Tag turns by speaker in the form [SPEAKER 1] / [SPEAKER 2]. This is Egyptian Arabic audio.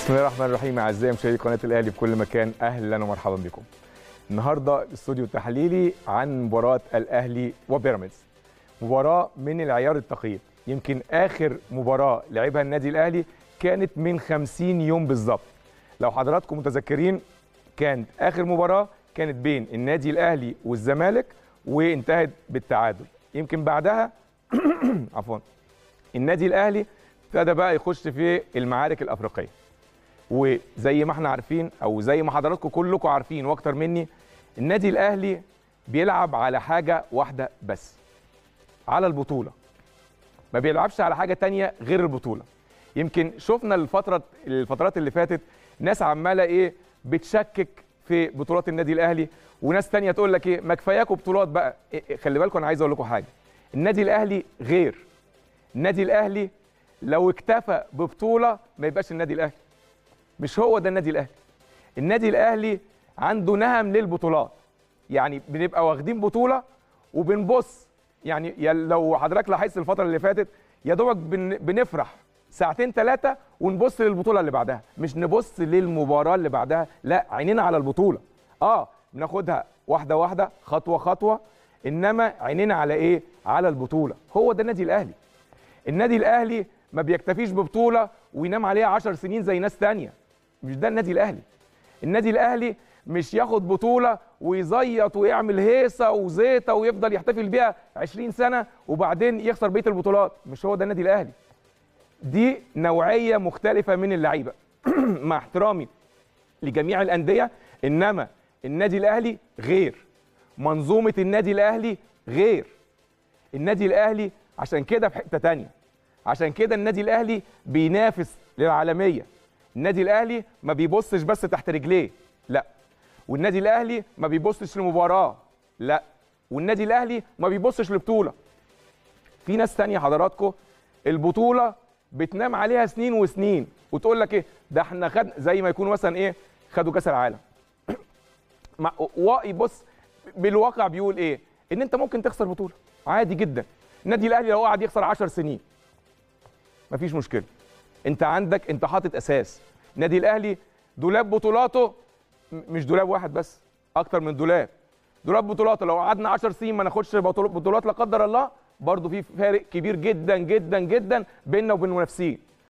[SPEAKER 1] بسم الله الرحمن الرحيم اعزائي مشاهدي قناه الاهلي في كل مكان اهلا ومرحبا بكم. النهارده الاستوديو التحليلي عن مباراه الاهلي وبيراميدز. مباراه من العيار الثقيل، يمكن اخر مباراه لعبها النادي الاهلي كانت من 50 يوم بالظبط. لو حضراتكم متذكرين كانت اخر مباراه كانت بين النادي الاهلي والزمالك وانتهت بالتعادل. يمكن بعدها عفوا النادي الاهلي ابتدى بقى يخش في المعارك الافريقيه. وزي ما احنا عارفين او زي ما حضراتكم كلكم عارفين واكتر مني النادي الاهلي بيلعب على حاجه واحده بس على البطوله ما بيلعبش على حاجه تانية غير البطوله يمكن شفنا الفتره الفترات اللي فاتت ناس عماله ايه بتشكك في بطولات النادي الاهلي وناس تانية تقول لك ايه ما كفاياكم بطولات بقى إيه خلي بالكم انا عايز اقول لكم حاجه النادي الاهلي غير النادي الاهلي لو اكتفى ببطوله ما يبقاش النادي الاهلي مش هو ده النادي الاهلي النادي الاهلي عنده نهم للبطولات يعني بنبقى واخدين بطوله وبنبص يعني يا لو حضرتك لاحظت الفتره اللي فاتت يا دوبك بن بنفرح ساعتين ثلاثه ونبص للبطوله اللي بعدها مش نبص للمباراه اللي بعدها لا عينينا على البطوله اه بناخدها واحده واحده خطوه خطوه انما عينينا على ايه على البطوله هو ده النادي الاهلي النادي الاهلي ما بيكتفيش ببطوله وينام عليها 10 سنين زي ناس تانية مش ده النادي الاهلي النادي الاهلي مش ياخد بطوله ويزيط ويعمل هيصه وزيطه ويفضل يحتفل بيها 20 سنه وبعدين يخسر بقيه البطولات مش هو ده النادي الاهلي دي نوعيه مختلفه من اللعيبه مع احترامي لجميع الانديه انما النادي الاهلي غير منظومه النادي الاهلي غير النادي الاهلي عشان كده في حته تانية عشان كده النادي الاهلي بينافس للعالميه النادي الاهلي ما بيبصش بس تحت رجليه لا والنادي الاهلي ما بيبصش لمباراه لا والنادي الاهلي ما بيبصش لبطوله في ناس تانية حضراتكم البطوله بتنام عليها سنين وسنين وتقول لك ايه ده احنا خد زي ما يكونوا مثلا ايه خدوا كاس العالم بص بالواقع بيقول ايه ان انت ممكن تخسر بطوله عادي جدا النادي الاهلي لو قعد يخسر 10 سنين مفيش مشكله انت عندك انت حاطط اساس النادي الاهلي دولاب بطولاته مش دولاب واحد بس اكتر من دولاب دولاب بطولاته لو قعدنا 10 سنين ما ناخدش بطولات لا قدر الله برضه في فارق كبير جدا جدا جدا بيننا وبين المنافسين